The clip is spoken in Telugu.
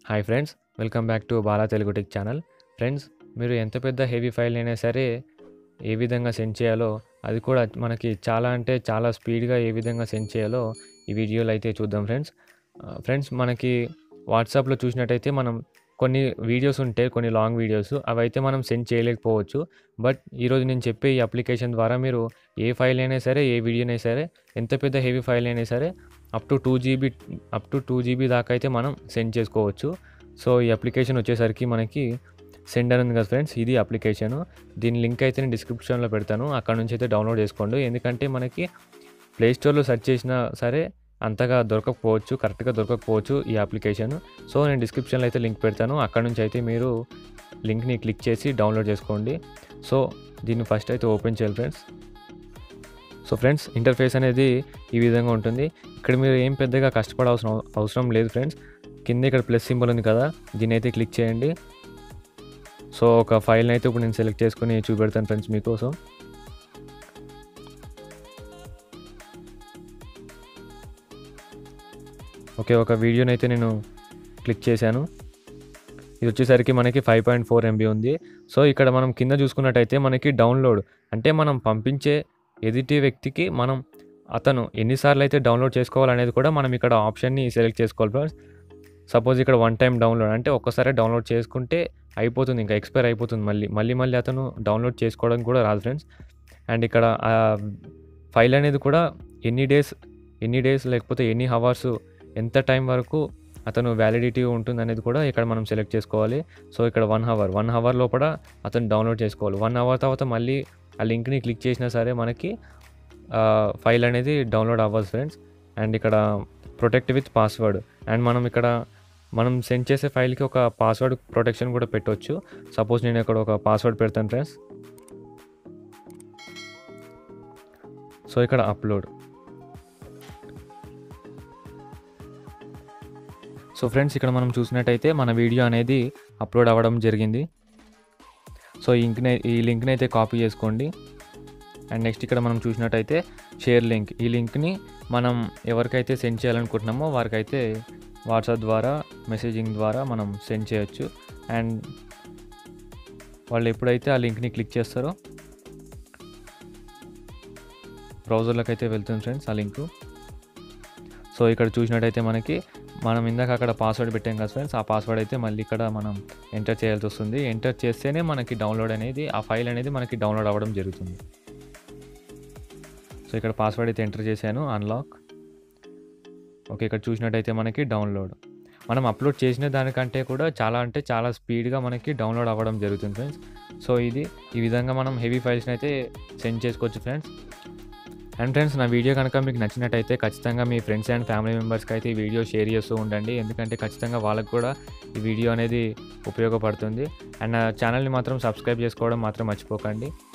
hi friends welcome back to Bala Telugu tech channel friends మీరు ఎంత పెద్ద హెవీ ఫైల్ అయినా సరే ఏ విధంగా సెండ్ చేయాలో అది కూడా మనకి చాలా అంటే చాలా స్పీడ్గా ఏ విధంగా సెండ్ చేయాలో ఈ వీడియోలో అయితే చూద్దాం ఫ్రెండ్స్ ఫ్రెండ్స్ మనకి వాట్సాప్లో చూసినట్టయితే మనం కొన్ని వీడియోస్ ఉంటాయి కొన్ని లాంగ్ వీడియోస్ అవి అయితే మనం సెండ్ చేయలేకపోవచ్చు బట్ ఈరోజు నేను చెప్పే ఈ అప్లికేషన్ ద్వారా మీరు ఏ ఫైల్ అయినా సరే ఏ వీడియో అయినా సరే ఎంత పెద్ద హెవీ ఫైల్ అయినా సరే up to two GB up to two GB దాకా అయితే మనం సెండ్ చేసుకోవచ్చు సో ఈ అప్లికేషన్ వచ్చేసరికి మనకి సెండ్ అని ఉంది కదా ఫ్రెండ్స్ ఇది అప్లికేషన్ దీని లింక్ అయితే నేను డిస్క్రిప్షన్లో పెడతాను అక్కడ నుంచి అయితే డౌన్లోడ్ చేసుకోండి ఎందుకంటే మనకి ప్లేస్టోర్లో సెర్చ్ చేసినా సరే అంతగా దొరకకపోవచ్చు కరెక్ట్గా దొరకకపోవచ్చు ఈ అప్లికేషన్ సో నేను డిస్క్రిప్షన్లో అయితే లింక్ పెడతాను అక్కడ నుంచి అయితే మీరు లింక్ని క్లిక్ చేసి డౌన్లోడ్ చేసుకోండి సో దీన్ని ఫస్ట్ అయితే ఓపెన్ చేయాలి ఫ్రెండ్స్ సో ఫ్రెండ్స్ ఇంటర్ఫేస్ అనేది ఈ విధంగా ఉంటుంది ఇక్కడ మీరు ఏం పెద్దగా కష్టపడాల్సిన అవసరం లేదు ఫ్రెండ్స్ కింద ఇక్కడ ప్లస్ సింబల్ ఉంది కదా దీన్ని అయితే క్లిక్ చేయండి సో ఒక ఫైల్ని అయితే ఇప్పుడు నేను సెలెక్ట్ చేసుకుని చూపెడతాను ఫ్రెండ్స్ మీకోసం ఓకే ఒక వీడియోని అయితే నేను క్లిక్ చేశాను ఇది వచ్చేసరికి మనకి ఫైవ్ పాయింట్ ఫోర్ ఎంబీ ఉంది సో ఇక్కడ మనం కింద చూసుకున్నట్టయితే మనకి డౌన్లోడ్ అంటే మనం పంపించే ఎదుటి వ్యక్తికి మనం అతను ఎన్నిసార్లు అయితే డౌన్లోడ్ చేసుకోవాలనేది కూడా మనం ఇక్కడ ఆప్షన్ని సెలెక్ట్ చేసుకోవాలి ఫ్రెండ్స్ సపోజ్ ఇక్కడ వన్ టైం డౌన్లోడ్ అంటే ఒక్కసారి డౌన్లోడ్ చేసుకుంటే అయిపోతుంది ఇంకా ఎక్స్పైర్ అయిపోతుంది మళ్ళీ మళ్ళీ మళ్ళీ అతను డౌన్లోడ్ చేసుకోవడం కూడా రాదు ఫ్రెండ్స్ అండ్ ఇక్కడ ఆ ఫైల్ అనేది కూడా ఎన్ని డేస్ ఎన్ని డేస్ లేకపోతే ఎన్ని హవర్స్ ఎంత టైం వరకు అతను వ్యాలిడిటీ ఉంటుంది అనేది కూడా ఇక్కడ మనం సెలెక్ట్ చేసుకోవాలి సో ఇక్కడ వన్ అవర్ వన్ అవర్ లోపల అతను డౌన్లోడ్ చేసుకోవాలి వన్ అవర్ తర్వాత మళ్ళీ ఆ లింక్ని క్లిక్ చేసినా సరే మనకి ఫైల్ అనేది డౌన్లోడ్ అవ్వదు ఫ్రెండ్స్ అండ్ ఇక్కడ ప్రొటెక్ట్ విత్ పాస్వర్డ్ అండ్ మనం ఇక్కడ మనం సెండ్ చేసే ఫైల్కి ఒక పాస్వర్డ్ ప్రొటెక్షన్ కూడా పెట్టవచ్చు సపోజ్ నేను ఇక్కడ ఒక పాస్వర్డ్ పెడతాను ఫ్రెండ్స్ సో ఇక్కడ అప్లోడ్ సో ఫ్రెండ్స్ ఇక్కడ మనం చూసినట్టయితే మన వీడియో అనేది అప్లోడ్ అవ్వడం జరిగింది సో ఈ లింక్ని ఈ లింక్ని అయితే కాపీ చేసుకోండి అండ్ నెక్స్ట్ ఇక్కడ మనం చూసినట్టయితే షేర్ లింక్ ఈ లింక్ని మనం ఎవరికైతే సెండ్ చేయాలనుకుంటున్నామో వారికైతే వాట్సాప్ ద్వారా మెసేజింగ్ ద్వారా మనం సెండ్ చేయొచ్చు అండ్ వాళ్ళు ఎప్పుడైతే ఆ లింక్ని క్లిక్ చేస్తారో బ్రౌజర్లోకి అయితే వెళ్తుంది ఫ్రెండ్స్ ఆ లింకు సో ఇక్కడ చూసినట్టయితే మనకి మనం ఇందాక అక్కడ పాస్వర్డ్ పెట్టాం కదా ఫ్రెండ్స్ ఆ పాస్వర్డ్ అయితే మళ్ళీ ఇక్కడ మనం ఎంటర్ చేయాల్సి వస్తుంది ఎంటర్ చేస్తేనే మనకి డౌన్లోడ్ అనేది ఆ ఫైల్ అనేది మనకి డౌన్లోడ్ అవ్వడం జరుగుతుంది సో ఇక్కడ పాస్వర్డ్ అయితే ఎంటర్ చేశాను అన్లాక్ ఓకే ఇక్కడ చూసినట్టయితే మనకి డౌన్లోడ్ మనం అప్లోడ్ చేసిన దానికంటే కూడా చాలా అంటే చాలా స్పీడ్గా మనకి డౌన్లోడ్ అవ్వడం జరుగుతుంది ఫ్రెండ్స్ సో ఇది ఈ విధంగా మనం హెవీ ఫైల్స్ని అయితే సెండ్ చేసుకోవచ్చు ఫ్రెండ్స్ అండ్ ఫ్రెండ్స్ నా వీడియో కనుక మీకు నచ్చినట్టయితే ఖచ్చితంగా మీ ఫ్రెండ్స్ అండ్ ఫ్యామిలీ మెంబర్స్కి అయితే ఈ వీడియో షేర్ చేస్తూ ఉండండి ఎందుకంటే ఖచ్చితంగా వాళ్ళకు కూడా ఈ వీడియో అనేది ఉపయోగపడుతుంది అండ్ నా ఛానల్ని మాత్రం సబ్స్క్రైబ్ చేసుకోవడం మాత్రం మర్చిపోకండి